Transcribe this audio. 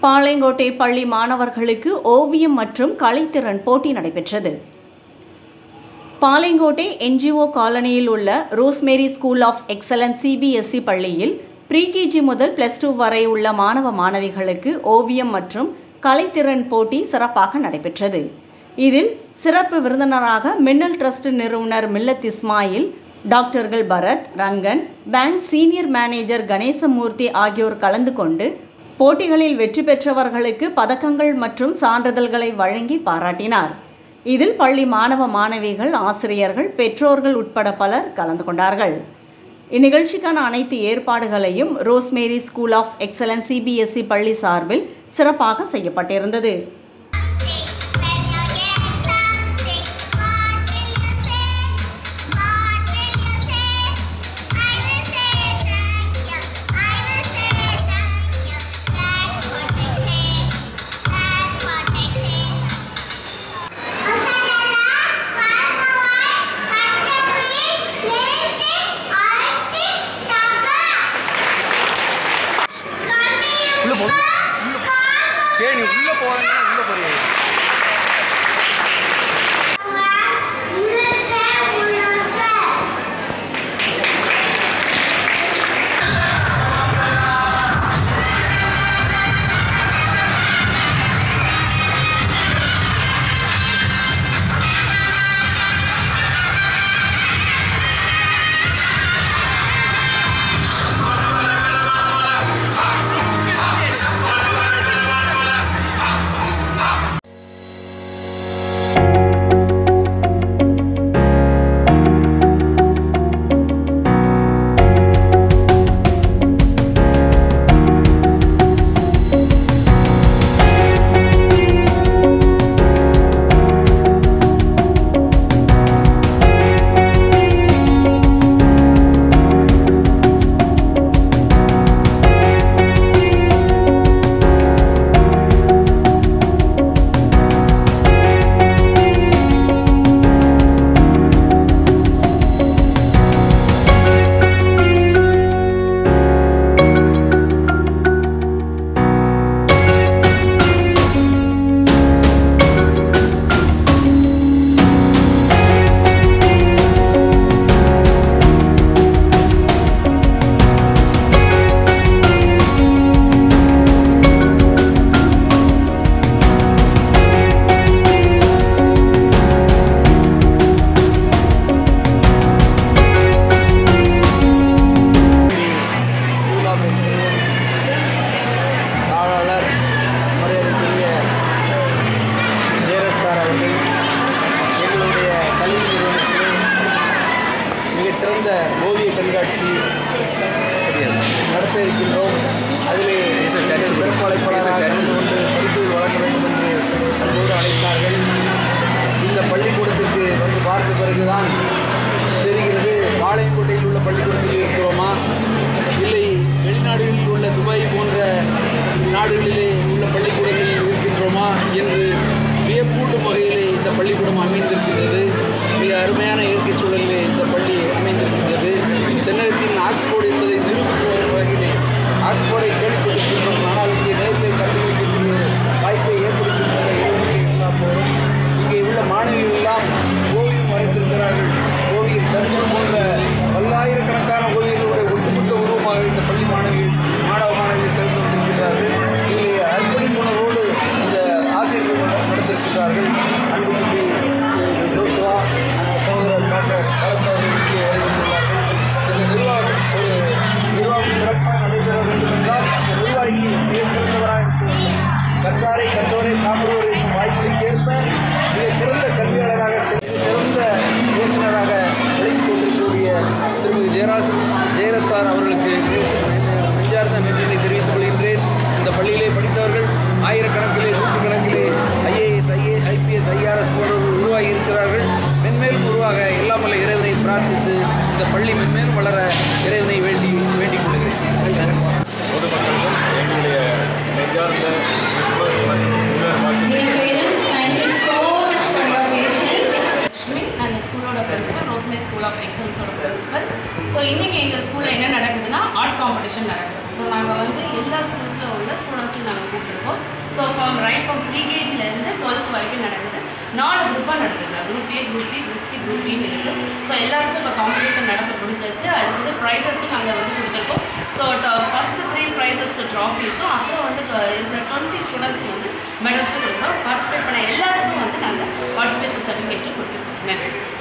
பாளையங்கோட்டை பள்ளி மாணவர்களுக்கு ஓவியம் மற்றும் கலைத்திறன் போட்டி நடைபெற்றது பாளையங்கோட்டை என்ஜிஓ காலனியில் உள்ள Rosemary school of excellence CBSE பள்ளியில் ப்ரீகேஜி முதல் பிளஸ் டூ வரை உள்ள மாணவ மாணவிகளுக்கு ஓவியம் மற்றும் கலைத்திறன் போட்டி சிறப்பாக நடைபெற்றது இதில் சிறப்பு விருந்தினராக மின்னல் ட்ரஸ்ட் நிறுவனர் மில்லத் இஸ்மாயில் டாக்டர்கள் Bharath Rangan bank senior manager Ganesamoorthy ஆகியோர் கலந்து கொண்டு போட்டிகளில் வெற்றி பெற்றவர்களுக்கு பதக்கங்கள் மற்றும் சான்றிதழ்களை வழங்கி பாராட்டினார் இதில் பள்ளி மாணவ மாணவிகள் ஆசிரியர்கள் பெற்றோர்கள் உட்பட பலர் கலந்து கொண்டார்கள் இந்நிகழ்ச்சிக்கான அனைத்து ஏற்பாடுகளையும் Rosemary school of excellence CBSE பள்ளி சார்பில் சிறப்பாக செய்யப்பட்டிருந்தது When you get something, what will you say? What will you say? I will say thank you. I will say thank you. That's what they say. That's what they say. உசரலா, பார்மவாய், பட்டக்குழி, நேர்த்தி, ஆர்த்தி, தகா. உள்ள போ. கண்ணியுள்ள காகம். ஏய் நீ உள்ள போறேன்னா உள்ள போறியா ஸ்கூல் ஆஃப் எக்ஸலன்ஸ் தாளாளர் மரியாதைக்குரிய ஜெயரஸ் சார் அவர்கள் எங்களுடைய கல்வி நிறுவனத்திலே மிகச்சிறந்த ஓவிய கண்காட்சி நடத்த இருக்கின்றோம் அதிலே சிறப்பழைப்பாளராக கலந்து கொண்டு பரிசுகள் வழங்க வேண்டும் என்று அன்போடு அழைத்தார்கள் இந்த பள்ளிக்கூடத்திற்கு வந்து பார்த்த பிறகுதான் தெரிகிறது பாளையங்கோட்டையில் உள்ள பள்ளிக்கூடத்தில் இருக்கிறோமா இல்லை வெளிநாடுகளில் உள்ள துபாய் போன்ற நாடுகளிலே உள்ள பள்ளிக்கூடங்களில் இருக்கின்றோமா என்று வியப்பூட்டும் வகையிலே இந்த பள்ளிக்கூடம் அமைந்திருக்கின்றது மிக அருமையான இயற்கை சூழலிலே இந்த பள்ளி அமைந்திருக்கின்றது தென்னகத்தின் ஆக்ஸ்போர்டு என்பதை நிரூபிக்கும் வகையிலே ஆக்ஸ்போர்டை கேள்விப்பட்டிருக்கின்றோம் ஆனால் இங்கே நேரில் கண்டுபிடிக்கக்கூடிய வாய்ப்பை ஏற்படுத்தியிருக்கின்ற இறைவனுக்கு எல்லா போரும் இங்கே உள்ள மாணவிகள் எல்லாம் ஓவியம் வரைந்திருக்கிறார்கள் ஓவியர் சந்திரன் போன்ற பல்லாயிரக்கணக்கான ஓவியர்களுடைய ஒட்டுமொத்த உருவமாக இந்த பள்ளி மாணவிகள் மாணவ மாணவிகள் தெரிந்து வந்திருக்கிறார்கள் இங்கே அர்ப்பணிப்புணர்வோடு இந்த ஆசிரியர்கள் நட- நடத்திருக்கிறார்கள் அன்புக்குட்டி ஜோசுவா சகோதரர் டாக்டர் சரத் அவர்கள் இங்கே வருகின்றார்கள் இந்த நிர்வாகம் ஒரு நிர்வாகம் சிறப்பாக நடைபெற வேண்டும் என்றால் அந்த நிர்வாகி மிகச் சிறந்தவராக இருக்க வேண்டும் கற்றாரை கற்றோரை காப்போரை வாய்ப்புக்கு ஏற்ப மிகச் சிறந்த கல்வியாளராக மிகச் சிறந்த இயக்குநராக விளங்கிக் கொண்டிருக்கக்கூடிய திருமதி ஜெயராஜ் ஜெயராஜ் சார் அவர்களுக்கு மிகச் நெ- நெஞ்சார்ந்த நன்றியை தெரிவித்துக் கொள்கின்றேன் இந்த பள்ளியிலே படித்தவர்கள் ஆயிரக்கணக்கிலே நூற்றுக்கணக்கிலே ஐஏஎஸ் ஐஏ ஐபிஎஸ் ஐஆர்எஸ் போன்றவர்கள் உருவாகி இருக்கிறார்கள் மென்மேலும் உருவாக எல்லாம் வல்ல இறைவனை பிரார்த்தித்து இந்த பள்ளி மென்மேலும் வளர இறைவனை வேண்டி வேண்டிக் கொள்கிறேன் நன்றி. பொதுமக்களுக்கும் எங்களுடைய நெஞ்சார்ந்த கிறிஸ்மஸ் மற்றும் நியூ இயர் வாழ்த்துக்களை Dear parents, thank you so much for your patience. Lakshmi அந்த ஸ்கூலோட பிரின்சிபல் ரோஸ்மே ஸ்கூல் ஆஃப் எக்ஸலன்ஸோட பிரின்சிபல் ஸோ இன்றைக்கி எங்கள் ஸ்கூலில் என்ன நடக்குதுன்னா ஆர்ட் காம்படிஷன் நடக்குது ஸோ நாங்கள் வந்து எல்லா ஸ்கூல்ஸில் உள்ள ஸ்டூடெண்ட்ஸையும் நாங்கள் கூப்பிட்டுருக்கோம் ஃப்ரம் ரைட் ஃப்ரம் ப்ரீகேஜிலேருந்து டுவெல்த் வரைக்கும் நடக்குது நாலு குரூப்பாக நடக்குது group A group B group C group பின்னு இருக்குது ஸோ எல்லாத்துக்கும் இப்போ காம்படிஷன் நடத்த முடிஞ்சாச்சு அடுத்தது ப்ரைஸஸும் நாங்கள் வந்து கொடுத்துருக்கோம் ஸோ ஃபஸ்ட்டு த்ரீ ப்ரைஸஸ்க்கு ட்ராஃபீஸும் அப்புறம் வந்து ட- இருக்கிற டுவெண்ட்டி ஸ்டூடெண்ட்ஸ்க்கு வந்து மெடல்ஸும் கொடுக்குறோம் பார்ட்டிசிபேட் பண்ண எல்லாத்துக்கும் வந்து நாங்கள் பார்ட்டிசிபேஷன் சர்டிஃபிகேட்டும் கொடுத்துருக்கோம் நன்றி